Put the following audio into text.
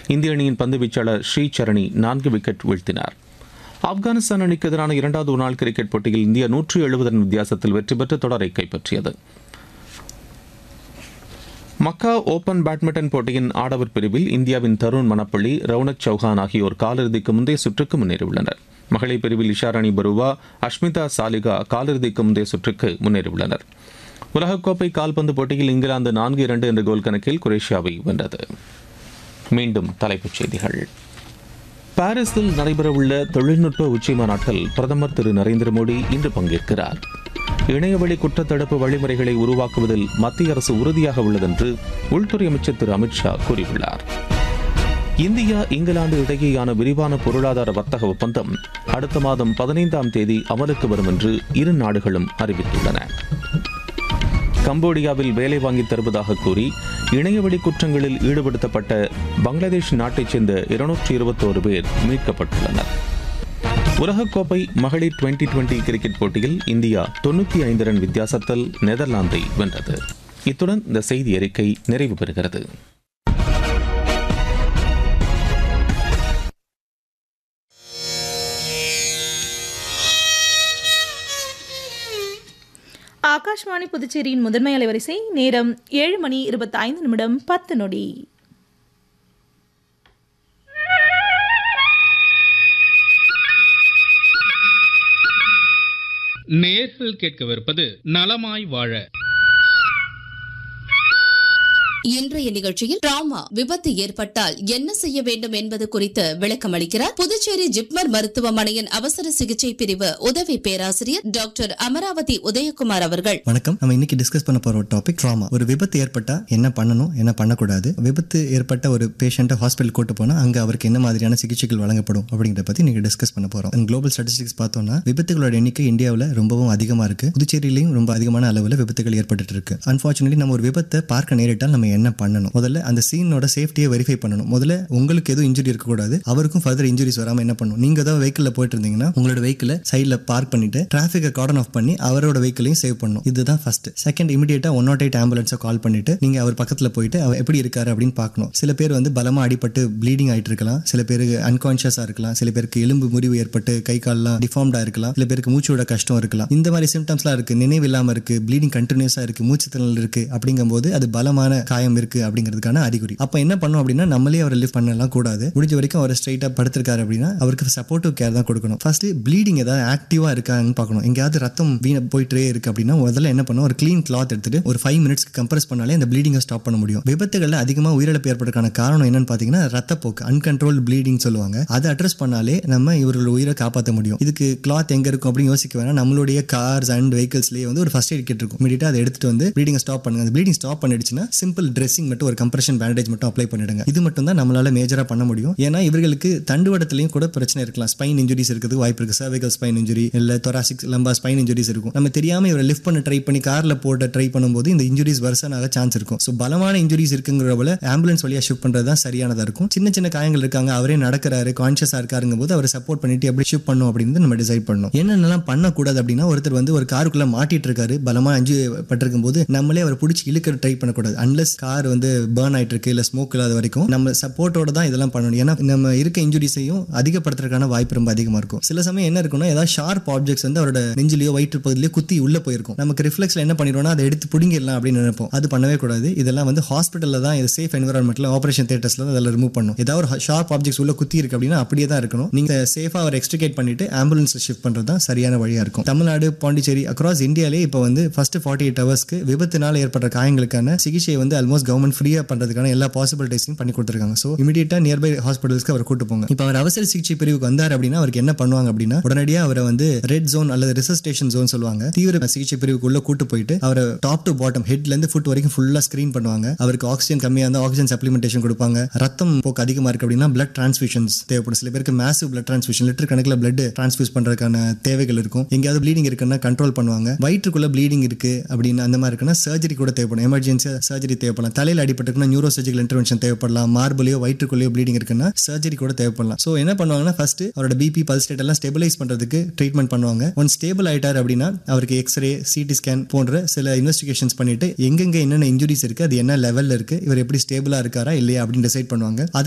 இந்திய அணியின் பந்து வீச்சாளர் ஸ்ரீசரணி நான்கு விக்கெட் வீழ்த்தினார் ஆப்கானிஸ்தான் அணிக்கு எதிரான இரண்டாவது ஒருநாள் கிரிக்கெட் போட்டியில் இந்தியா நூற்று எழுபது ரன் வித்தியாசத்தில் வெற்றி பெற்று தொடரை கைப்பற்றியது மக்கா ஓபன் பேட்மிண்டன் போட்டியின் ஆடவர் பிரிவில் இந்தியாவின் தருண் மணப்பள்ளி ரவுனக் சௌஹான் ஆகியோர் காலிறுதிக்கு முந்தைய சுற்றுக்கு முன்னேறியுள்ளனர் மகளிர் பிரிவில் இஷாராணி பருவா அஷ்மிதா சாலிகா காலிறுதிக்கு முந்தைய சுற்றுக்கு முன்னேறியுள்ளனர் உலகக்கோப்பை கால்பந்து போட்டியில் இங்கிலாந்து நான்கு இரண்டு என்ற கோல் கணக்கில் குரேஷியாவை வென்றது மீண்டும் தலைப்புச் செய்திகள் பாரிஸில் நடைபெறவுள்ள தொழில்நுட்ப உச்சி மாநாட்டில் பிரதமர் திரு நரேந்திர மோடி இன்று பங்கேற்கிறார் இணையவழி குற்றத்தடுப்பு வழிமுறைகளை உருவாக்குவதில் மத்திய அரசு உறுதியாக உள்ளதென்று உள்துறை அமைச்சர் திரு அமித்ஷா கூறியுள்ளார் இந்தியா இங்கிலாந்து இடையேயான விரிவான பொருளாதார வர்த்தக ஒப்பந்தம் அடுத்த மாதம் பதினைந்தாம் தேதி அமலுக்கு வரும் என்று இரு நாடுகளும் அறிவித்துள்ளன கம்போடியாவில் வேலை வாங்கித் தருவதாக கூறி இணையவழி குற்றங்களில் ஈடுபடுத்தப்பட்ட பங்களாதேஷ் நாட்டைச் சேர்ந்த இருநூற்றி இருபத்தோரு பேர் மீட்கப்பட்டுள்ளனர் உலகக்கோப்பை மகளிர் டுவெண்டி டுவெண்டி கிரிக்கெட் போட்டியில் இந்தியா தொண்ணூற்றி ஐந்து ரன் வித்தியாசத்தில் நெதர்லாந்தை வென்றது இத்துடன் இந்த செய்தி அறிக்கை நிறைவு பெறுகிறது ஆகாஷ்வாணி புதுச்சேரியின் முதன்மை அலைவரிசை நேரம் ஏழு மணி இருபத்தி ஐந்து நிமிடம் பத்து நொடி நேர்கள் கேட்கவிருப்பது நலமாய் வாழ இன்றைய நிகழ்ச்சியில் டிராமா விபத்து ஏற்பட்டால் என்ன செய்ய வேண்டும் என்பது குறித்து விளக்கம் அளிக்கிறார் புதுச்சேரி ஜிப்மர் மருத்துவமனையின் அவசர சிகிச்சை பிரிவு உதவி பேராசிரியர் டாக்டர் அமராவதி உதயகுமார் அவர்கள் வணக்கம் நம்ம இன்னைக்கு டிஸ்கஸ் பண்ண போற ஒரு டாபிக் ட்ராமா ஒரு விபத்து ஏற்பட்டா என்ன பண்ணணும் என்ன பண்ணக்கூடாது விபத்து ஏற்பட்ட ஒரு பேஷண்ட்டை ஹாஸ்பிட்டல் கூட்டு போனா அங்க அவருக்கு என்ன மாதிரியான சிகிச்சைகள் வழங்கப்படும் அப்படிங்கிறத பத்தி நீங்க டிஸ்கஸ் பண்ண போறோம் குளோபல் ஸ்டாட்டிஸ்டிக்ஸ் பார்த்தோம்னா விபத்துகளோட எண்ணிக்கை இந்தியாவில் ரொம்பவும் அதிகமா இருக்கு புதுச்சேரியிலையும் ரொம்ப அதிகமான அளவில் விபத்துகள் ஏற்பட்டு இருக்கு அன்பார்ச்சுனேட்லி நம்ம ஒரு விபத்தை பார்க்க நேரிட்டால் நம்ம என்ன பண்ணணும் முதல்ல அந்த சீனோட சேஃப்டியை வெரிஃபை பண்ணணும் முதல்ல உங்களுக்கு எதுவும் இன்ஜுரி இருக்கக்கூடாது அவருக்கும் ஃபர்தர் இன்ஜுரிஸ் வராம என்ன பண்ணணும் நீங்க ஏதாவது வெஹிக்கிள் போயிட்டு இருந்தீங்கன்னா உங்களோட வெஹிக்கிளை சைடில் பார்க் பண்ணிட்டு டிராஃபிக்கை கார்டன் ஆஃப் பண்ணி அவரோட வெஹிக்கிளையும் சேவ் பண்ணணும் இதுதான் ஃபர்ஸ்ட் செகண்ட் இமீடியட்டா ஒன் நாட் எயிட் ஆம்புலன்ஸை கால் பண்ணிட்டு நீங்க அவர் பக்கத்தில் போயிட்டு அவர் எப்படி இருக்காரு அப்படின்னு பார்க்கணும் சில பேர் வந்து பலமா அடிபட்டு ப்ளீடிங் ஆயிட்டு இருக்கலாம் சில பேருக்கு அன்கான்ஷியஸா இருக்கலாம் சில பேருக்கு எலும்பு முறிவு ஏற்பட்டு கை கால்லாம் டிஃபார்ம்டா இருக்கலாம் சில பேருக்கு மூச்சோட கஷ்டம் இருக்கலாம் இந்த மாதிரி சிம்டம்ஸ்லாம் இருக்கு நினைவு இல்லாம இருக்கு ப்ளீடிங் கண்டினியூஸா இருக்கு மூச்சு திணறல் இருக்கு அப்படிங்கும்போது அது பலமான காயம் இருக்கு அப்படிங்கிறதுக்கான அறிகுறி அப்ப என்ன பண்ணும் அப்படின்னா நம்மளே அவரை லிஃப்ட் பண்ணலாம் கூடாது முடிஞ்ச வரைக்கும் அவர் ஸ்ட்ரைட்டா படுத்திருக்காரு அப்படின்னா அவருக்கு சப்போர்ட்டிவ் கேர் தான் கொடுக்கணும் ஃபர்ஸ்ட் ப்ளீடிங் ஏதாவது ஆக்டிவா இருக்கான்னு பார்க்கணும் எங்கேயாவது ரத்தம் வீண போயிட்டே இருக்கு அப்படின்னா முதல்ல என்ன பண்ணும் ஒரு க்ளீன் கிளாத் எடுத்துட்டு ஒரு ஃபைவ் மினிட்ஸ்க்கு கம்ப்ரஸ் பண்ணாலே அந்த ப்ளீடிங்கை ஸ்டாப் பண்ண முடியும் விபத்துகள்ல அதிகமாக உயிரிழப்பு ஏற்படுறதுக்கான காரணம் என்னன்னு பார்த்தீங்கன்னா ரத்தப்போக்கு அன்கண்ட்ரோல் ப்ளீடிங் சொல்லுவாங்க அதை அட்ரஸ் பண்ணாலே நம்ம இவர்களோட உயிரை காப்பாற்ற முடியும் இதுக்கு கிளாத் எங்க இருக்கும் அப்படின்னு யோசிக்க வேணாம் நம்மளுடைய கார்ஸ் அண்ட் வெஹிக்கல்ஸ்லேயே வந்து ஒரு ஃபர்ஸ்ட் எய்ட் கிட் இருக்கும் இமீடியட்டா அதை எடுத்துட்டு வந்து ப்ளீடிங்கை ஸ்டாப் பண்ணுங்க அந்த ப்ளீடிங் ஸ்டாப் பண்ணிடுச்சுன்னா சிம்பிள் ட்ரெஸ்ஸிங் மட்டும் ஒரு கம்ப்ரெஷன் பேண்டேஜ் மட்டும் அப்ளை பண்ணிடுங்க இது மட்டும் தான் நம்மளால மேஜரா பண்ண முடியும் ஏன்னா இவர்களுக்கு தண்டுவடத்துலையும் கூட பிரச்சனை இருக்கலாம் ஸ்பைன் இன்ஜுரிஸ் இருக்குது வாய்ப்பு இருக்கு சர்விகல் ஸ்பைன் இன்ஜுரி இல்ல தொராசிக் லம்பா ஸ்பைன் இன்ஜுரிஸ் இருக்கும் நம்ம தெரியாம இவரை லிஃப்ட் பண்ண ட்ரை பண்ணி கார்ல போட்டு ட்ரை பண்ணும்போது இந்த இன்ஜுரிஸ் வருஷனாக சான்ஸ் இருக்கும் ஸோ பலமான இன்ஜுரிஸ் இருக்குங்கிறவள ஆம்புலன்ஸ் வழியா ஷிஃப்ட் பண்றது தான் சரியானதா இருக்கும் சின்ன சின்ன காயங்கள் இருக்காங்க அவரே நடக்கிறாரு கான்ஷியஸா இருக்காருங்க போது அவரை சப்போர்ட் பண்ணிட்டு எப்படி ஷிஃப்ட் பண்ணும் அப்படின்னு நம்ம டிசைட் பண்ணணும் என்னென்னலாம் பண்ணக்கூடாது அப்படின்னா ஒருத்தர் வந்து ஒரு காருக்குள்ள மாட்டிட்டு இருக்காரு பலமா அஞ்சு பட்டிருக்கும் போது நம்மளே அவரை பிடிச்சி இழுக்கிற ட்ரை பண்ணக்கூடாது அன்லஸ் கார் வந்து பேர்ன் ஆயிட்டு இருக்கு இல்ல ஸ்மோக் இல்லாத வரைக்கும் நம்ம சப்போர்ட்டோட தான் இதெல்லாம் பண்ணணும் ஏன்னா நம்ம இருக்க இன்ஜுரிஸையும் அதிகப்படுத்துறதுக்கான வாய்ப்பு ரொம்ப அதிகமா இருக்கும் சில சமயம் என்ன இருக்கும்னா ஏதாவது ஷார்ப் ஆப்ஜெக்ட்ஸ் வந்து அவரோட நெஞ்சிலையோ வயிற்று பகுதியிலயோ குத்தி உள்ள போயிருக்கும் நமக்கு ரிஃப்ளெக்ஸ்ல என்ன பண்ணிடுவோம்னா அதை எடுத்து பிடிங்கிடலாம் அப்படின்னு நினைப்போம் அது பண்ணவே கூடாது இதெல்லாம் வந்து ஹாஸ்பிட்டல்ல தான் இது சேஃப் என்வரான்மெண்ட்ல ஆபரேஷன் தேட்டர்ஸ்ல தான் அதெல்லாம் ரிமூவ் பண்ணும் ஏதாவது ஒரு ஷார்ப் ஆப்ஜெக்ட்ஸ் உள்ள குத்தி இருக்கு அப்படின்னா அப்படியே தான் இருக்கணும் நீங்க சேஃபா அவர் எக்ஸ்ட்ரிகேட் பண்ணிட்டு ஆம்புலன்ஸ்ல ஷிஃப்ட் பண்றது தான் சரியான வழியா இருக்கும் தமிழ்நாடு பாண்டிச்சேரி அக்ராஸ் இந்தியாலே இப்போ வந்து ஃபர்ஸ்ட் ஃபார்ட்டி எயிட் ஹவர்ஸ்க்கு விபத்தினால ஏற்பட்ட காயங்களுக்கான சிகிச்சை வந்து ஆல்மோஸ்ட் கவர்மெண்ட் ஃப்ரீயா பண்றதுக்கான எல்லா பாசிபிலிட்டிஸையும் பண்ணி கொடுத்துருக்காங்க ஸோ இமீடியட்டா நியர்பை ஹாஸ்பிட்டல்ஸ்க்கு அவர் கூட்டு போங்க இப்போ அவர் அவசர சிகிச்சை பிரிவுக்கு வந்தார் அப்படின்னா அவருக்கு என்ன பண்ணுவாங்க அப்படின்னா உடனடியாக அவரை வந்து ரெட் ஜோன் அல்லது ரிசஸ்டேஷன் ஜோன் சொல்லுவாங்க தீவிர சிகிச்சை பிரிவுக்கு உள்ள கூட்டு போயிட்டு அவரை டாப் டு பாட்டம் ஹெட்ல இருந்து ஃபுட் வரைக்கும் ஃபுல்லா ஸ்கிரீன் பண்ணுவாங்க அவருக்கு ஆக்சிஜன் கம்மியா இருந்தால் ஆக்சிஜன் சப்ளிமெண்டேஷன் கொடுப்பாங்க ரத்தம் போக்கு அதிகமா இருக்கு அப்படின்னா பிளட் டிரான்ஸ்ஃபியூஷன்ஸ் தேவைப்படும் சில பேருக்கு மேசிவ் பிளட் டிரான்ஸ்ஃபியூஷன் லிட்டர் கணக்கில் பிளட் டிரான்ஸ்ஃபியூஸ் பண்றதுக்கான தேவைகள் இருக்கும் எங்கேயாவது ப்ளீடிங் இருக்குன்னா கண்ட்ரோல் பண்ணுவாங்க வயிற்றுக்குள்ள ப்ளீடிங் இருக்கு அப்படின்னு அந்த மாதிரி இருக்குன்னா சர்ஜரி கூட தேவைப்படும் எமர்ஜென்சியா சர்ஜரி தேவைப்படலாம் தலையில் அடிபட்டுருக்குன்னா நியூரோ சர்ஜிக்கல் இன்டர்வென்ஷன் தேவைப்படலாம் மார்பிளையோ வயிற்றுக்குள்ளேயோ ப்ளீடிங் இருக்குன்னா சர்ஜரி கூட தேவைப்படலாம் ஸோ என்ன பண்ணுவாங்கன்னா ஃபர்ஸ்ட் அவரோட பிபி பல்ஸ் ரேட் எல்லாம் ஸ்டெபிலைஸ் பண்றதுக்கு ட்ரீட்மெண்ட் பண்ணுவாங்க ஒன் ஸ்டேபிள் ஆயிட்டார் அப்படின்னா அவருக்கு எக்ஸ்ரே சிடி ஸ்கேன் போன்ற சில இன்வெஸ்டிகேஷன்ஸ் பண்ணிட்டு எங்கெங்க என்னென்ன இன்ஜுரிஸ் இருக்கு அது என்ன லெவல்ல இருக்கு இவர் எப்படி ஸ்டேபிளா இருக்காரா இல்லையா அப்படின்னு டிசைட் பண்ணுவாங்க அதை